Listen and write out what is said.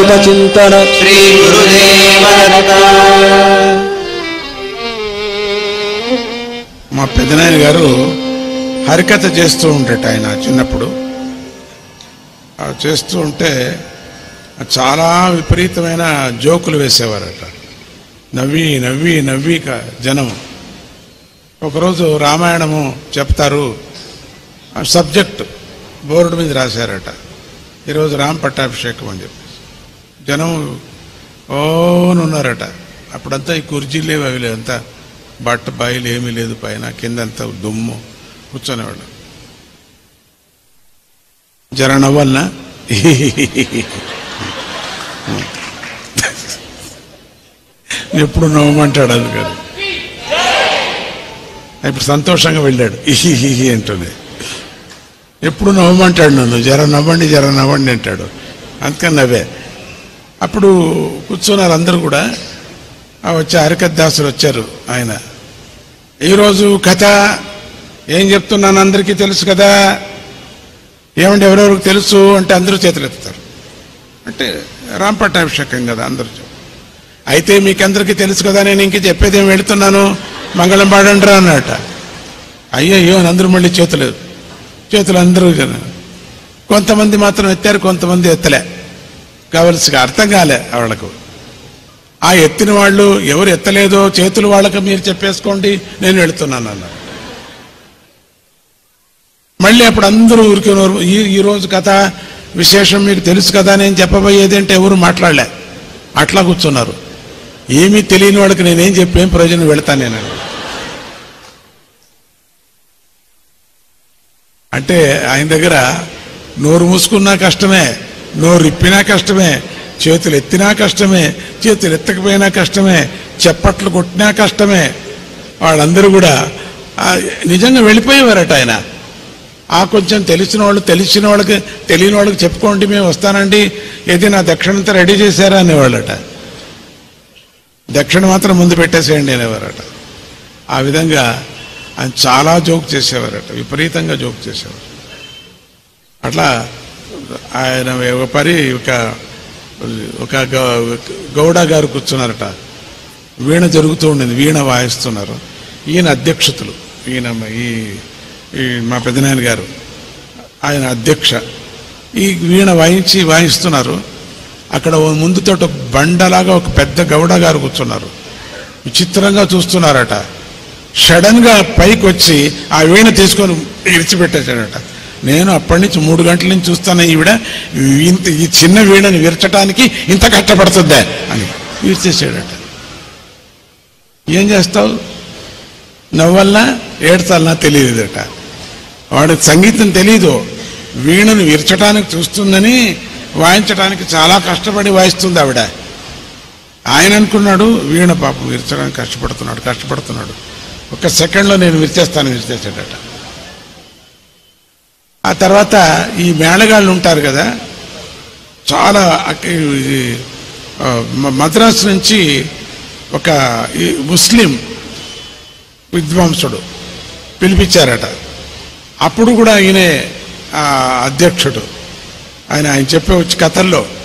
శ్రీమదానందతీర్థ చింతన శ్రీ గురుదేవ దత్త మా పెద్దనాయన గారు హరికథ చేస్తూ ఉంటాడు ఆయన చిన్నప్పుడు ఆ చేస్తూ ఉంటే చాలా విపరీతమైన జోకులు వేసేవారట నవ్వి నవ్వి నవ్వి క- జనం ఒకరోజు రామాయణము చెప్తారు ఆ సబ్జెక్ట్ బోర్డు మీద రాశారట ఈరోజు రామ్ పట్టాభిషేకం అని చెప్పేసి జనం ఓనున్నారట అప్పుడంతా ఈ కుర్చీలేవి అవి లేవు అంతా బట్ట బాయిలు ఏమీ లేదు పైన కిందంతా దుమ్ము కూర్చొనేవాడు జర నవ్వలన ఎప్పుడు నవ్వమంటాడు అది కాదు ఇప్పుడు సంతోషంగా వెళ్ళాడు ఇహి అంటుంది ఎప్పుడు నవ్వమంటాడు నన్ను జర నవ్వండి జర నవ్వండి అంటాడు అందుకని నవ్వే అప్పుడు కూర్చున్నారు అందరూ కూడా ఆ వచ్చే హరికత్ దాసులు వచ్చారు ఆయన ఈరోజు కథ ఏం చెప్తున్నాను అందరికీ తెలుసు కదా ఏమంటే ఎవరెవరికి తెలుసు అంటే అందరూ చేతులు ఎత్తుతారు అంటే రామ్ పట్టాభిషేకం కదా అందరూ చెప్పు. అయితే మీకందరికీ తెలుసు కదా నేను ఇంక చెప్పేది ఏం వెళుతున్నాను మంగళం పాడండిరా అన్నట అయ్యయ్యో అని అందరూ మళ్ళీ చేతులు చేతులు అందరూ జన. కొంతమంది మాత్రం ఎత్తారు కొంతమంది ఎత్తలే కావలసిగా అర్థం కాలే వాళ్ళకు ఆ ఎత్తిన వాళ్ళు ఎవరు ఎత్తలేదో చేతులు వాళ్ళకి మీరు చెప్పేసుకోండి నేను వెళుతున్నాను అన్నారు మళ్ళీ అప్పుడు అందరూ ఊరికినారు ఈ ఈ రోజు కథ విశేషం మీకు తెలుసు కదా నేను చెప్పబోయేది అంటే ఎవరు మాట్లాడలే అట్లా కూర్చున్నారు ఏమీ తెలియని వాళ్ళకి నేనేం చెప్పేం ప్రయోజనం వెళతాను నేను అంటే ఆయన దగ్గర నోరు మూసుకున్నా కష్టమే నోరు ఇప్పినా కష్టమే చేతులు ఎత్తినా కష్టమే చేతులు ఎత్తకపోయినా కష్టమే చెప్పట్లు కొట్టినా కష్టమే వాళ్ళందరూ కూడా ఆ, నిజంగా వెళ్ళిపోయేవారట ఆయన ఆ కొంచెం తెలిసిన వాళ్ళు తెలిసిన వాళ్ళకి తెలియని వాళ్ళకి చెప్పుకోండి మేము వస్తానండి ఏది నా దక్షిణంతా రెడీ చేశారా అనేవాళ్ళట దక్షిణ మాత్రం ముందు పెట్టేసేయండి అనేవారట ఆ విధంగా ఆయన చాలా జోక్ చేసేవారట విపరీతంగా జోక్ చేసేవారు అట్లా ఆయన ఒక పరి ఒక ఒక గౌ- గౌడ గారు కూర్చున్నారట వీణ జరుగుతూ ఉండింది వీణ వాయిస్తున్నారు ఈయన అధ్యక్షతులు ఈయన ఈ ఈ మా పెద్దనాయన గారు ఆయన అధ్యక్ష ఈ వీణ వాయించి వాయిస్తున్నారు అక్కడ ఓ ముందుతో ఒక బండలాగా ఒక పెద్ద గౌడ గారు కూర్చున్నారు విచిత్రంగా చూస్తున్నారట సడన్ గా పైకి వచ్చి ఆ వీణ తీసుకొని విరిచిపెట్టేశాడట నేను అప్పటి నుంచి మూడు గంటల నుంచి చూస్తాను ఈవిడ ఇంత ఈ చిన్న వీణని విరచడానికి ఇంత కష్టపడుతుందే అని విరిచేసాడట ఏం చేస్తావు నవ్వల్నా ఏడ్చాలనా తెలియదట వాడికి సంగీతం తెలీదు వీణను విరచడానికి చూస్తుందని వాయించడానికి చాలా కష్టపడి వాయిస్తుంది ఆవిడ ఆయన అనుకున్నాడు వీణ పాపం విరచడానికి కష్టపడుతున్నాడు కష్టపడుతున్నాడు ఒక సెకండ్లో నేను విరిచేస్తాను విరిచేసాడట ఆ తర్వాత ఈ మేళగాళ్ళు ఉంటారు కదా చాలా అక్క- ఇది, ఆ, మ- మద్రాసు నుంచి ఒక ఈ ముస్లిం విద్వాంసుడు పిలిపించారట అప్పుడు కూడా ఈయనే ఆ, అధ్యక్షుడు ఆయన ఆయన చెప్పే వచ్చి కథల్లో